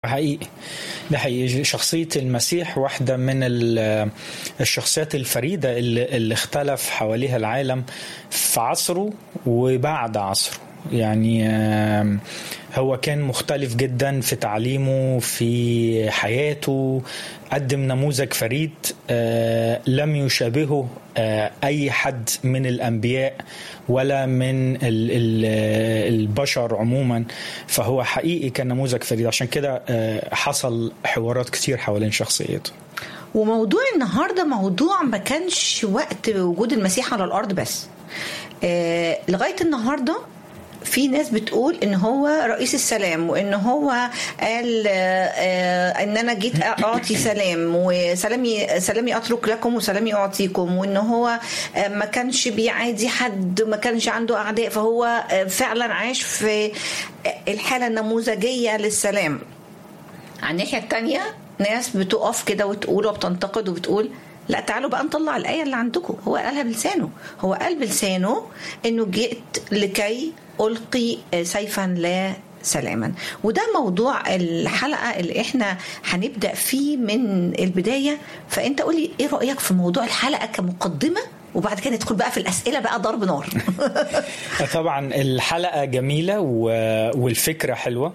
حقيقي ده حقيقي شخصية المسيح واحدة من الشخصيات الفريدة اللي, اللي اختلف حواليها العالم في عصره وبعد عصره يعني هو كان مختلف جدا في تعليمه في حياته قدم نموذج فريد لم يشابهه اي حد من الانبياء ولا من البشر عموما فهو حقيقي كان نموذج فريد عشان كده حصل حوارات كتير حوالين شخصيته وموضوع النهارده موضوع ما كانش وقت وجود المسيح على الارض بس لغايه النهارده في ناس بتقول ان هو رئيس السلام وان هو قال ان انا جيت اعطي سلام وسلامي سلامي اترك لكم وسلامي اعطيكم وان هو ما كانش بيعادي حد وما كانش عنده اعداء فهو فعلا عاش في الحاله النموذجيه للسلام على الناحيه الثانيه ناس بتقف كده وتقول وبتنتقد وبتقول لا تعالوا بقى نطلع الآية اللي عندكم هو قالها بلسانه هو قال بلسانه انه جئت لكي ألقي سيفا لا سلاما وده موضوع الحلقة اللي احنا هنبدأ فيه من البداية فانت قولي ايه رأيك في موضوع الحلقة كمقدمة وبعد كده ندخل بقى في الاسئله بقى ضرب نار طبعا الحلقه جميله والفكره حلوه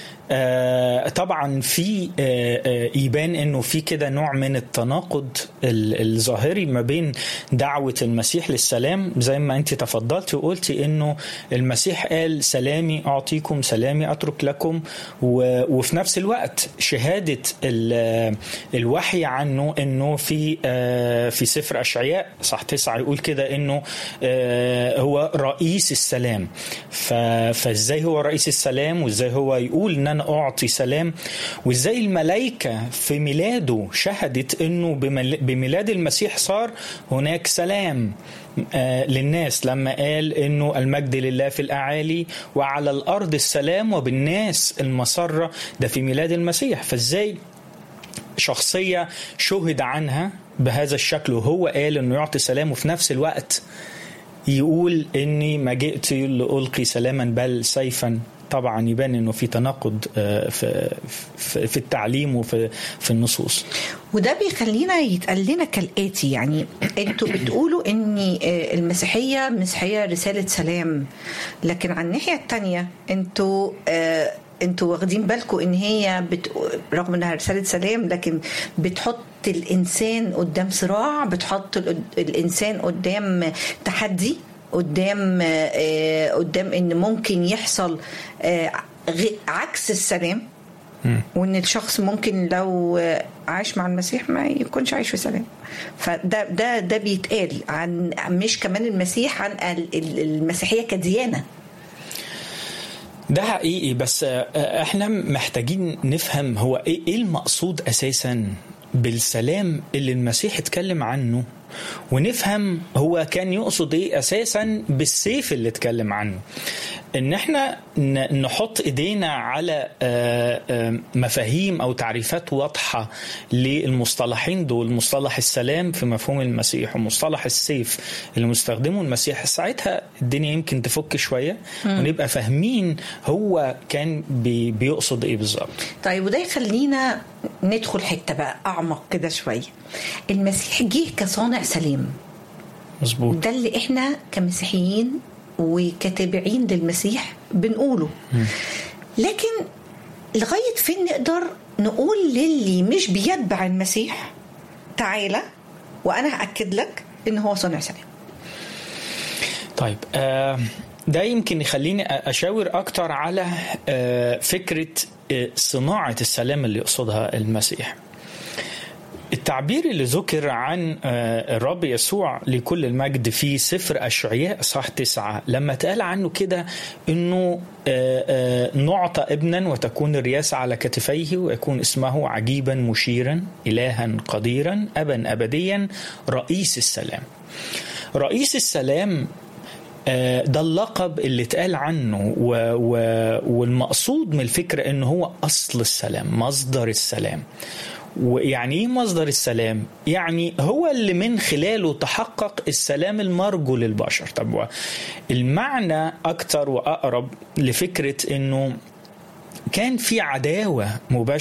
آه طبعا في آه آه يبان انه في كده نوع من التناقض الظاهري ما بين دعوه المسيح للسلام زي ما انت تفضلتي وقلتي انه المسيح قال سلامي اعطيكم سلامي اترك لكم وفي نفس الوقت شهاده الوحي عنه انه في في سفر اشعياء صح تسعه يقول كده انه هو رئيس السلام فازاي هو رئيس السلام وازاي هو يقول ان انا اعطي سلام وازاي الملائكه في ميلاده شهدت انه بميلاد المسيح صار هناك سلام للناس لما قال انه المجد لله في الاعالي وعلى الارض السلام وبالناس المسره ده في ميلاد المسيح فازاي شخصيه شهد عنها بهذا الشكل وهو قال انه يعطي سلام وفي نفس الوقت يقول اني ما جئت لالقي سلاما بل سيفا طبعا يبان انه في تناقض في في التعليم وفي في النصوص وده بيخلينا يتقال لنا كالاتي يعني انتوا بتقولوا ان المسيحيه مسيحيه رساله سلام لكن على الناحيه الثانيه انتوا انتوا واخدين بالكم ان هي بت... رغم انها رساله سلام لكن بتحط الانسان قدام صراع بتحط الانسان قدام تحدي قدام قدام ان ممكن يحصل عكس السلام وان الشخص ممكن لو عاش مع المسيح ما يكونش عايش في سلام فده ده ده بيتقال عن مش كمان المسيح عن المسيحيه كديانه ده حقيقي بس احنا محتاجين نفهم هو ايه المقصود اساسا بالسلام اللي المسيح اتكلم عنه ونفهم هو كان يقصد ايه اساسا بالسيف اللي اتكلم عنه ان احنا نحط ايدينا على مفاهيم او تعريفات واضحه للمصطلحين دول مصطلح السلام في مفهوم المسيح ومصطلح السيف اللي مستخدمه المسيح ساعتها الدنيا يمكن تفك شويه ونبقى فاهمين هو كان بي بيقصد ايه بالظبط طيب وده يخلينا ندخل حته بقى اعمق كده شويه المسيح جه كصانع سلام مظبوط ده اللي احنا كمسيحيين وكتابعين للمسيح بنقوله م. لكن لغايه فين نقدر نقول للي مش بيتبع المسيح تعالى وانا هاكد لك ان هو صانع سلام طيب آه ده يمكن يخليني اشاور اكتر على آه فكره آه صناعه السلام اللي يقصدها المسيح التعبير اللي ذكر عن الرب يسوع لكل المجد في سفر أشعياء صح تسعة لما اتقال عنه كده أنه نعطى ابنا وتكون الرياسة على كتفيه ويكون اسمه عجيبا مشيرا إلها قديرا أبا أبديا رئيس السلام رئيس السلام ده اللقب اللي اتقال عنه و و والمقصود من الفكرة انه هو اصل السلام مصدر السلام ويعني ايه مصدر السلام؟ يعني هو اللي من خلاله تحقق السلام المرجو للبشر، طب المعنى اكتر واقرب لفكره انه كان في عداوه مباشره